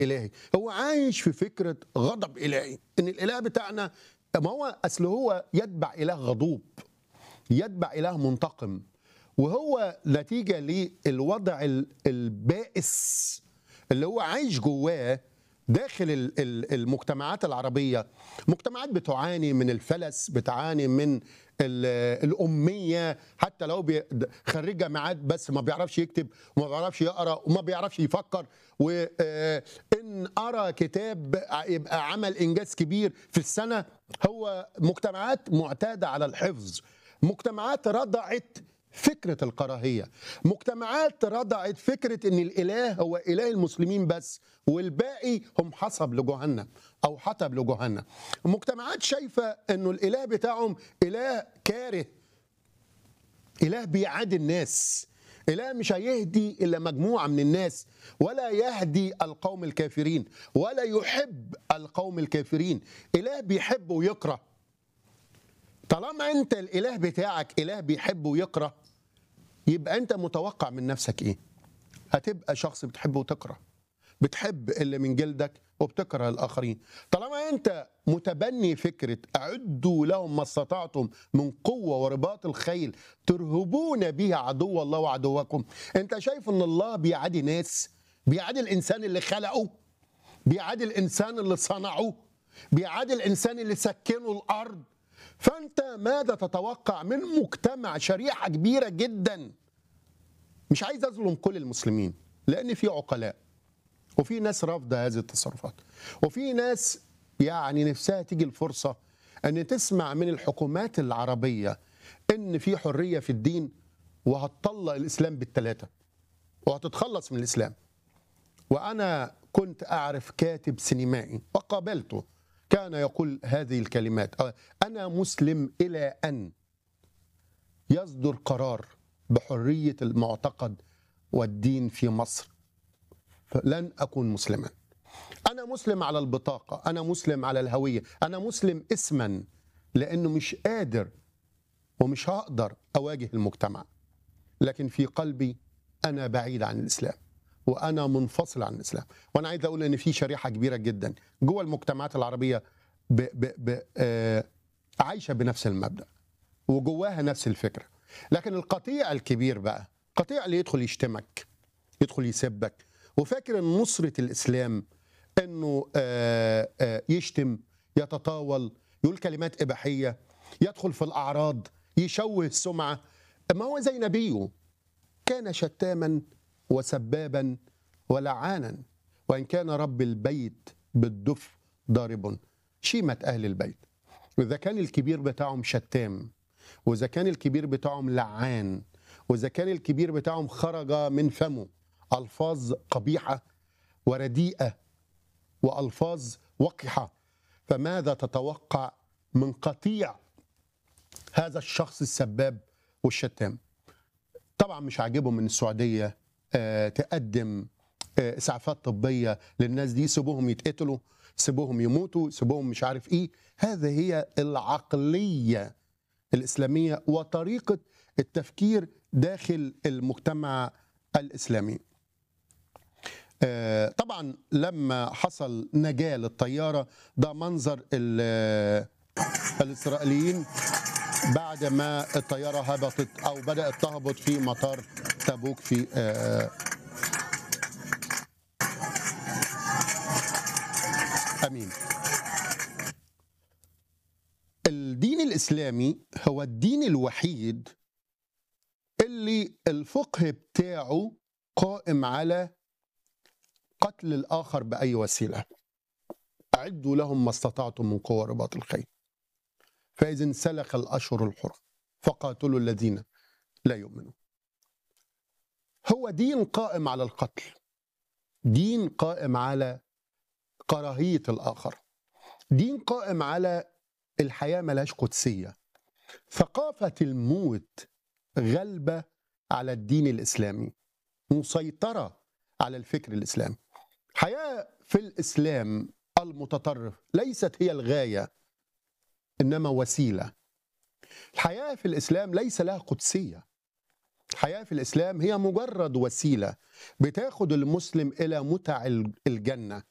الهي هو عايش في فكره غضب الهي ان الاله بتاعنا ما هو اصل هو يتبع اله غضوب يتبع اله منتقم وهو نتيجه للوضع ال- البائس اللي هو عايش جواه داخل ال- ال- المجتمعات العربيه مجتمعات بتعاني من الفلس بتعاني من ال- الاميه حتى لو بي- خريج جامعات بس ما بيعرفش يكتب وما بيعرفش يقرا وما بيعرفش يفكر وان قرا كتاب يبقى عمل انجاز كبير في السنه هو مجتمعات معتاده على الحفظ مجتمعات رضعت فكرة الكراهية مجتمعات رضعت فكرة ان الاله هو اله المسلمين بس والباقي هم حسب لجهنم او حطب لجهنم مجتمعات شايفة انه الاله بتاعهم اله كاره اله بيعادي الناس اله مش هيهدي الا مجموعه من الناس ولا يهدي القوم الكافرين ولا يحب القوم الكافرين اله بيحب ويكره طالما انت الاله بتاعك اله بيحب ويكره يبقى انت متوقع من نفسك ايه هتبقى شخص بتحب وتكره بتحب اللي من جلدك وبتكره الاخرين طالما انت متبني فكره اعدوا لهم ما استطعتم من قوه ورباط الخيل ترهبون بها عدو الله وعدوكم انت شايف ان الله بيعادي ناس بيعادي الانسان اللي خلقه بيعادي الانسان اللي صنعه بيعادي الانسان اللي سكنه الارض فانت ماذا تتوقع من مجتمع شريحه كبيره جدا مش عايز اظلم كل المسلمين لان في عقلاء وفي ناس رافضه هذه التصرفات وفي ناس يعني نفسها تيجي الفرصه ان تسمع من الحكومات العربيه ان في حريه في الدين وهتطلق الاسلام بالثلاثه وهتتخلص من الاسلام وانا كنت اعرف كاتب سينمائي وقابلته كان يقول هذه الكلمات انا مسلم الى ان يصدر قرار بحريه المعتقد والدين في مصر فلن اكون مسلما انا مسلم على البطاقه انا مسلم على الهويه انا مسلم اسما لانه مش قادر ومش هقدر اواجه المجتمع لكن في قلبي انا بعيد عن الاسلام وانا منفصل عن الاسلام وانا عايز اقول ان في شريحه كبيره جدا جوه المجتمعات العربيه ب ب ب آه عايشه بنفس المبدا وجواها نفس الفكره لكن القطيع الكبير بقى القطيع اللي يدخل يشتمك يدخل يسبك وفاكر ان نصره الاسلام انه آه آه يشتم يتطاول يقول كلمات اباحيه يدخل في الاعراض يشوه السمعه ما هو زي نبيه كان شتاما وسبابا ولعانا وان كان رب البيت بالدف ضارب شيمه اهل البيت واذا كان الكبير بتاعهم شتام واذا كان الكبير بتاعهم لعان واذا كان الكبير بتاعهم خرج من فمه الفاظ قبيحه ورديئه والفاظ وقحه فماذا تتوقع من قطيع هذا الشخص السباب والشتام طبعا مش عاجبهم من السعوديه آه تقدم آه اسعافات طبيه للناس دي سيبوهم يتقتلوا سيبوهم يموتوا سيبوهم مش عارف ايه هذه هي العقليه الاسلاميه وطريقه التفكير داخل المجتمع الاسلامي آه طبعا لما حصل نجاه للطياره ده منظر الاسرائيليين بعد ما الطياره هبطت او بدات تهبط في مطار تبوك في آه امين الدين الاسلامي هو الدين الوحيد اللي الفقه بتاعه قائم على قتل الاخر باي وسيله اعدوا لهم ما استطعتم من قوه رباط الخيل فاذا انسلخ الاشهر الحرم فقاتلوا الذين لا يؤمنون هو دين قائم على القتل دين قائم على كراهيه الاخر دين قائم على الحياه ملهاش قدسيه ثقافه الموت غلبه على الدين الاسلامي مسيطره على الفكر الاسلامي حياه في الاسلام المتطرف ليست هي الغايه انما وسيله الحياه في الاسلام ليس لها قدسيه الحياه في الاسلام هي مجرد وسيله بتاخد المسلم الى متع الجنه